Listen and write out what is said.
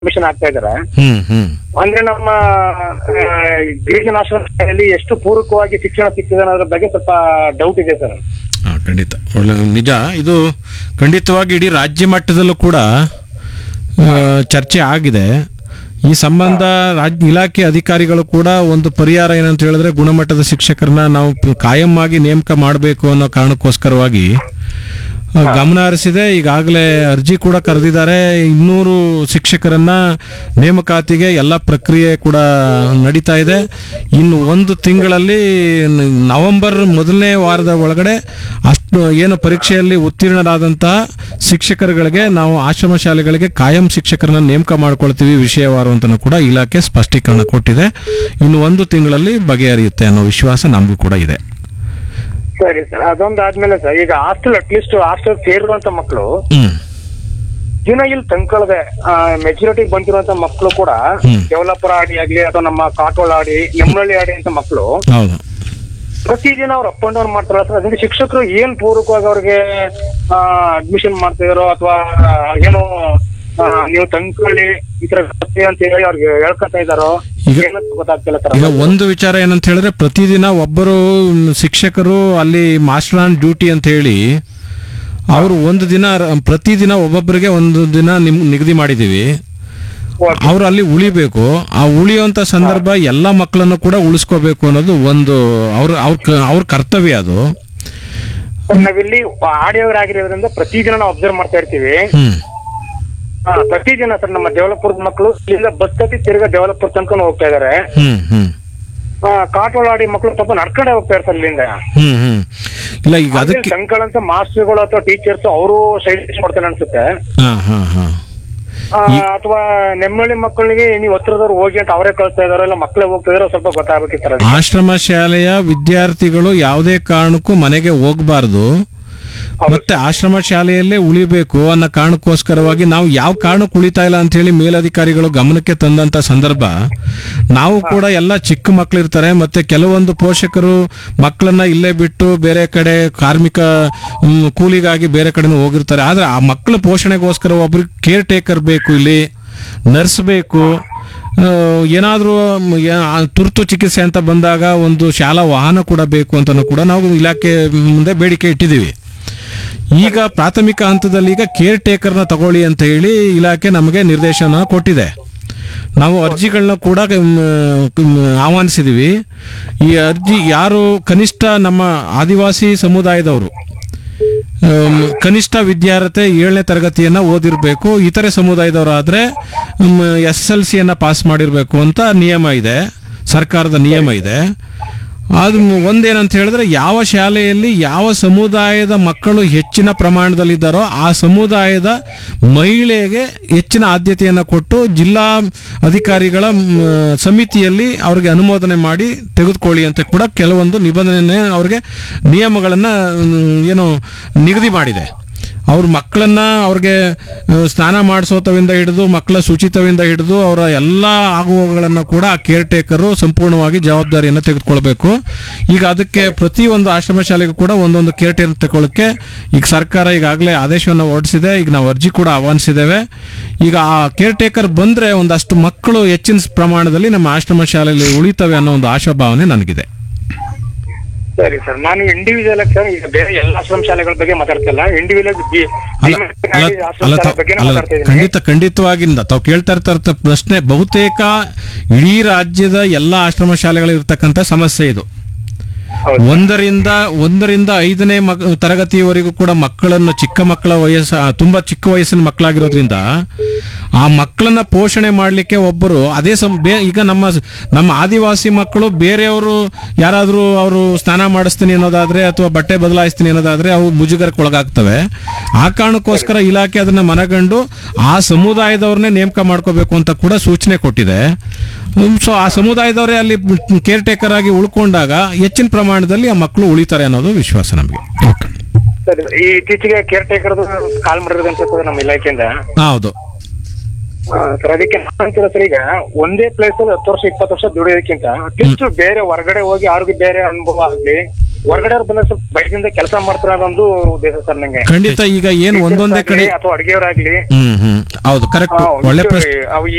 Admission ಆಗ್ತಾ ಇದಾರೆ ಹ್ಮ್ ಹ್ಮ್ ಅಂದ್ರೆ ನಮ್ಮ ಆ, ಗಿರಿಜನ ಆಶ್ರಮದಲ್ಲಿ ಎಷ್ಟು ಪೂರಕವಾಗಿ ಶಿಕ್ಷಣ ಸಿಗ್ತಿದೆ ಅನ್ನೋದ್ರ ಬಗ್ಗೆ ಸ್ವಲ್ಪ ಡೌಟ್ ಇದೆ ಸರ್ ಹಾ ಖಂಡಿತ ಒಳ್ಳೆ ನಿಜ ಇದು ಖಂಡಿತವಾಗಿ ಇಡೀ ರಾಜ್ಯ ಮಟ್ಟದಲ್ಲೂ ಕೂಡ ಆ, ಚರ್ಚೆ ಆಗಿದೆ ಈ ಸಂಬಂಧ ರಾಜ್ಯ ಇಲಾಖೆ ಅಧಿಕಾರಿಗಳು ಕೂಡ ಒಂದು ಪರಿಹಾರ ಏನಂತ ಹೇಳಿದ್ರೆ ಗುಣಮಟ್ಟದ ಶಿಕ್ಷಕರನ್ನ ನಾವು ಪ- ಕಾಯಂ ಆಗಿ ನೇಮಕ ಮಾಡಬೇಕು ಅನ್ನೋ ಕಾರಣಕ್ಕೋಸ್ಕರವಾಗಿ ಆ, ಗಮನ ಹರಿಸಿದೆ ಈಗಾಗಲೇ ಅರ್ಜಿ ಕೂಡ ಕರೆದಿದ್ದಾರೆ ಇನ್ನೂರು ಶಿಕ್ಷಕರನ್ನ ನೇಮಕಾತಿಗೆ ಎಲ್ಲ ಪ್ರಕ್ರಿಯೆ ಕೂಡ ನಡೀತಾ ಇದೆ ಇನ್ನು ಒಂದು ತಿಂಗಳಲ್ಲಿ ನ- ನವೆಂಬರ್ ಮೊದಲನೇ ವಾರದ ಒಳಗಡೆ ಅಷ್ಟು ಏನು ಪರೀಕ್ಷೆಯಲ್ಲಿ ಉತ್ತೀರ್ಣರಾದಂತಹ ಶಿಕ್ಷಕರುಗಳಿಗೆ ನಾವು ಆಶ್ರಮ ಶಾಲೆಗಳಿಗೆ ಕಾಯಂ ಶಿಕ್ಷಕರನ್ನ ನೇಮಕ ಮಾಡ್ಕೊಳ್ತೀವಿ ವಿಷಯವಾರು ಅಂತ ಕೂಡ ಇಲಾಖೆ ಸ್ಪಷ್ಟೀಕರಣ ಕೊಟ್ಟಿದೆ ಇನ್ನು ಒಂದು ತಿಂಗಳಲ್ಲಿ ಬಗೆಹರಿಯುತ್ತೆ ಅನ್ನೋ ವಿಶ್ವಾಸ ನಮಗೂ ಕೂಡ ಇದೆ ಸರಿ ಸರ್ ಅದೊಂದಾದ್ಮೇಲೆ ಸರ್ ಈಗ ಹಾಸ್ಟೆಲ್ ಅಟ್ಲೀಸ್ಟ್ ಹಾಸ್ಟೆಲ್ ಸೇರಿರುವಂತ ಮಕ್ಕಳು ಹ್ಮ್ ದಿನ ಇಲ್ಲಿ ತಂದ್ಕೊಳ್ಳದೆ ಮೆಚುರಿಟಿ ಬಂದಿರುವಂತ ಮಕ್ಕಳು ಕೂಡ ಹ್ಮ್. ಡೆವಲಪರ್ ಆಡಿ ಆಗ್ಲಿ ಅಥವಾ ನಮ್ಮ ಕಾಟೋಳ ಆಡಿ ನೆಮ್ಮಳ್ಳಿ ಆಡಿ ಅಂತ ಮಕ್ಕಳು ಹೌದು ಪ್ರತಿದಿನ ಅವ್ರು ಅಪ್ ಅಂಡ್ ಡೌನ್ ಮಾಡ್ತಾರಲ್ಲ ಸರ್ ಅದಕ್ಕೆ ಶಿಕ್ಷಕರು ಏನ್ ಪೂರಕವಾಗಿ ಅವ್ರಿಗೆ ಅಡ್ಮಿಷನ್ ಮಾಡ್ತಿದಾರೋ ಅಥವಾ ಏನು ಆ, ನೀವು ತಂದ್ಕೊಳ್ಳಿ ಈ ತರ ವ್ಯವಸ್ಥೆ ಅಂತ ಹೇಳಿ ಅವ್ರಿಗೆ ಹೇಳ್ಕೊತಾ ಇದಾರೋ ಈಗ- ಏನಂತ ಗೊತ್ತಾಗ್ತಿಲ್ಲ ಸರ್ ಈಗ ಒಂದು ವಿಚಾರ ಏನಂತ ಹೇಳಿದ್ರೆ ಪ್ರತಿದಿನ ಒಬ್ಬರು ಶಿಕ್ಷಕರು ಅಲ್ಲಿ ಮಾಸ್ಟರ್ ಆನ್ ಡ್ಯೂಟಿ ಅಂತ ಹೇಳಿ ಅವರು ಒಂದು ದಿನ ರ- ಪ್ರತಿದಿನ ಒಬ್ಬೊಬ್ಬರಿಗೆ ಒಂದು ದಿನ ನಿಮ್ ನಿಗದಿ ಮಾಡಿದ್ದೀವಿ ಓಕೆ. ಅವರು ಅಲ್ಲಿ ಉಳಿಬೇಕು ಆ ಉಳಿಯುವಂತ ಸಂದರ್ಭ ಎಲ್ಲ ಮಕ್ಕಳನ್ನು ಕೂಡ ಉಳಿಸ್ಕೋಬೇಕು ಅನ್ನೋದು ಒಂದು ಅವ್ರ ಅವ್ರ ಕ- ಅವ್ರ ಕರ್ತವ್ಯ ಅದು ಸರ್, ನಾವಿಲ್ಲಿ ಆಡಿಯೋರಾಗಿರೋದ್ರಿಂದ ಪ್ರತಿದಿನ ನಾವು ಅಬ್ಸರ್ವ್ ಮಾಡ್ತಾ ಇರ್ತೀವಿ ಹ್ಮ್ ಹಾ, ಪ್ರತಿದಿನ ಸರ್ ನಮ್ಮ ಡೆವಲಪರ್ ಮಕ್ಕಳು ಇಲ್ಲಿಂದ ಬಸ್ ಹತ್ತಿ ತಿರ್ಗಾ ಡೆವಲಪರ್ ತನ್ಕೊಂಡು ಹೋಗ್ತಾ ಇದಾರೆ ಹ್ಮ್ ಹ್ಮ್ ಕಾಟೋಳ ಆಡಿ ಮಕ್ಕಳು ಸ್ವಲ್ಪ ನಡ್ಕೊಂಡೆ ಹೋಗ್ತಾ ಇರ್ತಾರೆ ಇಲ್ಲಿಂದ ಹ್ಮ್ ಹ್ಮ್ ಇಲ್ಲ ಈಗ ಅದಕ್ಕೆ ಸಂಕಳಂತ ಮಾಸ್ಟರ್ಗಳು ಅಥವಾ ಟೀಚರ್ಸ್ ಅವರು ಸೈಡ್ ಕೊಡ್ತಾರೆ ಅನ್ಸುತ್ತೆ ಹಾ ಹಾ ಹಾ ಆ, ಅಥವಾ ನೆಮ್ಮಳ್ಳಿ ಮಕ್ಕಳಿಗೆ ನೀವು ಹತ್ರದವ್ರು ಹೋಗಿ ಅಂತ ಅವರೇ ಕಳಿಸ್ತಾ ಇದಾರೋ ಇಲ್ಲ ಮಕ್ಕಳೇ ಹೋಗ್ತಾ ಇದಾರೋ ಸ್ವಲ್ಪ ಗೊತ್ತಾಗ್ಬೇಕಿತ್ತು ಸರ್ ಅದಕ್ಕೆ. ಆಶ್ರಮ ಶಾಲೆಯ ವಿದ್ಯಾರ್ಥಿಗಳು ಯಾವುದೇ ಕಾರಣಕ್ಕೂ ಮನೆಗೆ ಹೋಗಬಾರ್ದು ಮತ್ತೆ ಆಶ್ರಮ ಶಾಲೆಯಲ್ಲೇ ಉಳಿಬೇಕು ಅನ್ನೋ ಕಾರಣಕ್ಕೋಸ್ಕರವಾಗಿ ನಾವು ಯಾವ ಕಾರಣಕ್ಕೆ ಉಳಿತಾ ಇಲ್ಲ ಅಂತ ಹೇಳಿ ಮೇಲಧಿಕಾರಿಗಳು ಗಮನಕ್ಕೆ ತಂದಂತ ಸಂದರ್ಭ ನಾವು ಕೂಡ ಎಲ್ಲ ಚಿಕ್ಕ ಮಕ್ಕಳು ಇರ್ತಾರೆ ಮತ್ತೆ ಕೆಲವೊಂದು ಪೋಷಕರು ಮಕ್ಕಳನ್ನ ಇಲ್ಲೇ ಬಿಟ್ಟು ಬೇರೆ ಕಡೆ ಕಾರ್ಮಿಕ ಮ್, ಕೂಲಿಗಾಗಿ ಬೇರೆ ಕಡೆ ಹೋಗಿರ್ತಾರೆ ಆದ್ರೆ ಆ ಮಕ್ಕಳ ಪೋಷಣೆಗೋಸ್ಕರ ಒಬ್ರಿಗೆ ಕೇರ್ ಟೇಕರ್ ಬೇಕು ಇಲ್ಲಿ ನರ್ಸ್ ಬೇಕು ಏನಾದರೂ ತುರ್ತು ಚಿಕಿತ್ಸೆ ಅಂತ ಬಂದಾಗ ಒಂದು ಶಾಲಾ ವಾಹನ ಕೂಡ ಬೇಕು ಅಂತಲೂ ಕೂಡ ನಾವು ಇಲಾಖೆ ಮುಂದೆ ಬೇಡಿಕೆ ಇಟ್ಟಿದ್ದೀವಿ ಈಗ ಪ್ರಾಥಮಿಕ ಹಂತದಲ್ಲಿ ಈಗ ಕೇರ್ ಟೇಕರ್ನ ತಗೊಳ್ಳಿ ಅಂತ ಹೇಳಿ ಇಲಾಖೆ ನಮಗೆ ನಿರ್ದೇಶನ ಕೊಟ್ಟಿದೆ ನಾವು ಅರ್ಜಿಗಳನ್ನ ಕೂಡ ಮ್, ಮ್, ಆಹ್ವಾನಿಸಿದ್ದೀವಿ ಈ ಅರ್ಜಿ ಯಾರು ಕನಿಷ್ಠ ನಮ್ಮ ಆದಿವಾಸಿ ಸಮುದಾಯದವರು ಆಮ್, ಕನಿಷ್ಠ ವಿದ್ಯಾರ್ಹತೆ ಏಳನೇ ತರಗತಿಯನ್ನ ಓದಿರಬೇಕು ಇತರೆ ಸಮುದಾಯದವರಾದ್ರೆ ಎಸ್ ಎಲ್ ಸಿಯನ್ನ ಪಾಸ್ ಮಾಡಿರಬೇಕು ಅಂತ ನಿಯಮ ಇದೆ ಸರ್ಕಾರದ ನಿಯಮ ಇದೆ ಅದು ಒಂದೇನಂತ ಹೇಳಿದ್ರೆ ಯಾವ ಶಾಲೆಯಲ್ಲಿ ಯಾವ ಸಮುದಾಯದ ಮಕ್ಕಳು ಹೆಚ್ಚಿನ ಪ್ರಮಾಣದಲ್ಲಿದ್ದಾರೋ ಆ ಸಮುದಾಯದ ಮಹಿಳೆಗೆ ಹೆಚ್ಚಿನ ಆದ್ಯತೆಯನ್ನು ಕೊಟ್ಟು ಜಿಲ್ಲಾ ಅಧಿಕಾರಿಗಳ ಮ್, ಸಮಿತಿಯಲ್ಲಿ ಅವ್ರಿಗೆ ಅನುಮೋದನೆ ಮಾಡಿ ತೆಗೆದುಕೊಳ್ಳಿ ಅಂತ ಕೂಡ ಕೆಲವೊಂದು ನಿಬಂಧನೆ ಅವ್ರಿಗೆ ನಿಯಮಗಳನ್ನು ಏನು ನಿಗದಿ ಮಾಡಿದೆ ಅವ್ರ ಮಕ್ಕಳನ್ನ ಅವ್ರಿಗೆ ಆ, ಸ್ನಾನ ಮಾಡಿಸೋತವಿಂದ ಹಿಡಿದು ಮಕ್ಕಳ ಶುಚಿತ್ವದಿಂದ ಹಿಡಿದು ಅವರ ಎಲ್ಲ ಆಗುವಗಳನ್ನು ಕೂಡ ಆ ಕೇರ್ ಟೇಕರು ಸಂಪೂರ್ಣವಾಗಿ ಜವಾಬ್ದಾರಿಯನ್ನು ತೆಗೆದುಕೊಳ್ಬೇಕು ಈಗ ಅದಕ್ಕೆ ಪ್ರತಿ ಒಂದು ಆಶ್ರಮ ಶಾಲೆಗೂ ಕೂಡ ಒಂದೊಂದು ಕೇರ್ ಟೇಕರ್ ತಗೊಳ್ಳಕ್ಕೆ ಈಗ ಸರ್ಕಾರ ಈಗಾಗಲೇ ಆದೇಶವನ್ನು ಹೊರಡಿಸಿದೆ ಈಗ ನಾವು ಅರ್ಜಿ ಕೂಡ ಆಹ್ವಾನಿಸಿದ್ದೇವೆ ಈಗ ಆ ಕೇರ್ ಟೇಕರ್ ಬಂದ್ರೆ ಒಂದಷ್ಟು ಮಕ್ಕಳು ಹೆಚ್ಚಿನ ಪ್ರಮಾಣದಲ್ಲಿ ನಮ್ಮ ಆಶ್ರಮ ಶಾಲೆಯಲ್ಲಿ ಉಳಿತವೆ ಅನ್ನೋ ಒಂದು ಆಶಾಭಾವನೆ ನನಗಿದೆ ಸರಿ ಸರ್ ನಾನು ಇಂಡಿವಿಜುವಲ್ ಸರ್ ಈಗ ಬೇರೆ ಎಲ್ಲ ಆಶ್ರಮ ಶಾಲೆಗಳ ಬಗ್ಗೆ ಮಾತಾಡ್ತಿಲ್ಲ ಇಂಡಿವಿಜುವಲ್ ಅಲ್ಲ ಅಲ್ಲ ಆಶ್ರಮ ಅಲ್ಲ ಶಾಲೆ ತಾವ್- ಬಗ್ಗೆ ಅಲ್ಲ ಮಾತಾಡ್ತಾ ಇದ್ದೀನಿ ಖಂಡಿತ ಖಂಡಿತವಾಗಿಂದ ತಾವು ಕೇಳ್ತಾ ಇರ್ತಾ ಪ್ರಶ್ನೆ ಬಹುತೇಕ ಇಡೀ ರಾಜ್ಯದ ಎಲ್ಲ ಆಶ್ರಮ ಶಾಲೆಗಳು ಇರ್ತಕ್ಕಂಥ ಸಮಸ್ಯೆ ಇದು ಹೌದು. ಒಂದರಿಂದ ಒಂದರಿಂದ ಐದನೇ ಮಕ್ ತರಗತಿಯವರೆಗೂ ಕೂಡ ಮಕ್ಕಳನ್ನು ಚಿಕ್ಕ ಮಕ್ಕಳ ವಯಸ್ಸು ಆ, ತುಂಬಾ ಚಿಕ್ಕ ವಯಸ್ಸಿನ ಮಕ್ಕಳಾಗಿರೋದ್ರಿಂದ ಆ ಮಕ್ಕಳನ್ನ ಪೋಷಣೆ ಮಾಡಲಿಕ್ಕೆ ಒಬ್ಬರು ಅದೇ ಸಂ ಬೇ ಈಗ ನಮ್ಮ ನಮ್ಮ ಆದಿವಾಸಿ ಮಕ್ಕಳು ಬೇರೆಯವರು ಯಾರಾದರೂ ಅವರು ಸ್ನಾನ ಮಾಡಿಸ್ತೀನಿ ಅನ್ನೋದಾದ್ರೆ ಅಥವಾ ಬಟ್ಟೆ ಬದಲಾಯಿಸ್ತೀನಿ ಅನ್ನೋದಾದ್ರೆ ಅವು ಮುಜುಗರಕ್ಕೆ ಒಳಗಾಗ್ತವೆ ಆ ಕಾರಣಕ್ಕೋಸ್ಕರ ಇಲಾಖೆ ಅದನ್ನ ಮನಗಂಡು ಆ ಸಮುದಾಯದವ್ರನ್ನೇ ನೇಮಕ ಮಾಡ್ಕೋಬೇಕು ಅಂತ ಕೂಡ ಸೂಚನೆ ಕೊಟ್ಟಿದೆ ಸೊ ಆ ಸಮುದಾಯದವರೇ ಅಲ್ಲಿ ಕೇರ್ ಟೇಕರ್ ಆಗಿ ಉಳ್ಕೊಂಡಾಗ ಹೆಚ್ಚಿನ ಪ್ರಮಾಣದಲ್ಲಿ ಆ ಮಕ್ಕಳು ಉಳಿತಾರೆ ಅನ್ನೋದು ವಿಶ್ವಾಸ ನಮಗೆ ಸರಿ ಈ ಇತ್ತೀಚೆಗೆ ಕೇರ್ ಟೇಕರ್ ಕಾಲ್ ಮಾಡಿರೋದು ಅನ್ಸುತ್ತೆ ನಮ್ಮ ಇಲಾಖೆಯಿಂದ ಹೌದು ಆ, ಸರ್ ಅದಕ್ಕೆ ನಾನಂತೀರ ಸರ್ ಈಗ ಒಂದೇ ಪ್ಲೇಸ್ ಅಲ್ಲಿ ಹತ್ತು ವರ್ಷ ಇಪ್ಪತ್ತು ವರ್ಷ ದುಡಿಯೋದಕ್ಕಿಂತ ಅಟ್ಲೀಸ್ಟ್ ಬೇರೆ ಹೊರಗಡೆ ಹೋಗಿ ಅವ್ರಿಗೆ ಬೇರೆ ಅನುಭವ ಆಗ್ಲಿ ಹೊರಗಡೆ ಅವ್ರು ಬಂದಾಗ ಸ್ವಲ್ಪ ಬಯದಿಂದ ಕೆಲಸ ಮಾಡ್ತಾರೆ ಅದೊಂದು ಉದ್ದೇಶ ಸರ್ ನಂಗೆ ಖಂಡಿತ ಈಗ ಏನು ಒಂದೊಂದೇ ಕಡೆ ಅಥವಾ ಅಡಿಗೆಯವರಾಗ್ಲಿ ಹ್ಮ್ ಹ್ಮ್ ಹೌದು ಕರೆಕ್ಟ್ ಒಳ್ಳೆ ಪ್ರಶ್ನೆ ಅವು